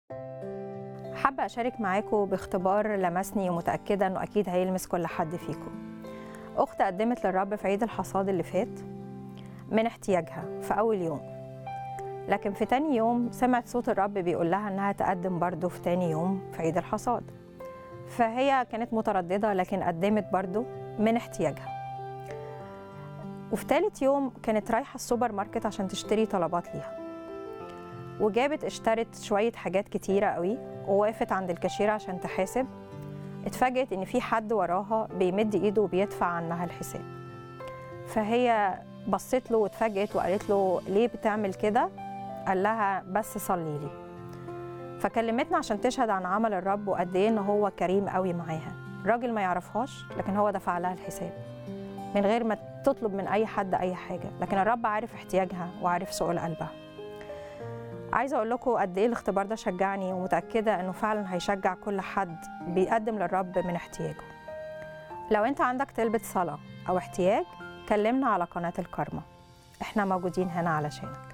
حابة أشارك معاكم باختبار لمسني ومتأكدة إنه أكيد هيلمس كل حد فيكم. أخت قدمت للرب في عيد الحصاد اللي فات من احتياجها في أول يوم. لكن في تاني يوم سمعت صوت الرب بيقول لها إنها تقدم برضه في تاني يوم في عيد الحصاد. فهي كانت مترددة لكن قدمت برضه من احتياجها. وفي تالت يوم كانت رايحة السوبر ماركت عشان تشتري طلبات ليها. وجابت اشترت شوية حاجات كتيرة قوي ووقفت عند الكاشيرة عشان تحاسب اتفاجئت ان في حد وراها بيمد ايده وبيدفع عنها الحساب فهي بصت له واتفاجئت وقالت له ليه بتعمل كده قال لها بس صلي لي فكلمتنا عشان تشهد عن عمل الرب وقد ايه ان هو كريم قوي معاها راجل ما يعرفهاش لكن هو دفع لها الحساب من غير ما تطلب من اي حد اي حاجه لكن الرب عارف احتياجها وعارف سؤال قلبها عايزه اقول لكم قد ايه الاختبار ده شجعني ومتاكده انه فعلا هيشجع كل حد بيقدم للرب من احتياجه لو انت عندك طلبة صلاه او احتياج كلمنا على قناه الكارما احنا موجودين هنا علشانك